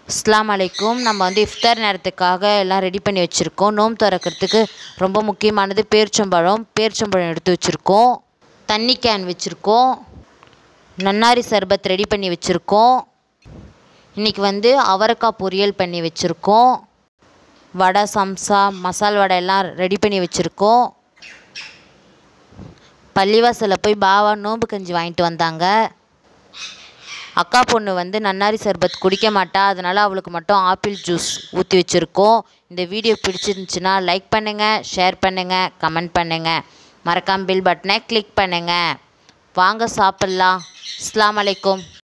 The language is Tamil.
அஸ்ஸலாமு அலைக்கும் நம்ம வந்து இஃப்தார் நேரத்துக்காக எல்லாம் ரெடி பண்ணி வச்சுருக்கோம் நோன்பு திறக்கிறதுக்கு ரொம்ப முக்கியமானது பேரிச்சம்பழம் பேரிச்சம்பழம் எடுத்து வச்சுருக்கோம் தண்ணி கேன் வச்சுருக்கோம் நன்னாரி சர்பத் ரெடி பண்ணி வச்சுருக்கோம் இன்றைக்கி வந்து அவரைக்காய் பொரியல் பண்ணி வச்சுருக்கோம் வடை சம்சா மசால் வடை எல்லாம் ரெடி பண்ணி வச்சுருக்கோம் பள்ளிவாசலில் போய் பாவா நோன்பு கஞ்சி வாங்கிட்டு வந்தாங்க அக்கா பொண்ணு வந்து நன்னாரி சர்பத் குடிக்க மாட்டா அதனால் அவளுக்கு மட்டும் ஆப்பிள் ஜூஸ் ஊற்றி வச்சுருக்கோம் இந்த வீடியோ பிடிச்சிருந்துச்சுன்னா லைக் பண்ணுங்கள் ஷேர் பண்ணுங்கள் கமெண்ட் பண்ணுங்கள் மறக்காம பில் பட்டனை கிளிக் பண்ணுங்கள் வாங்க சாப்பிட்லாம் அஸ்ஸலாமு அலைக்கும்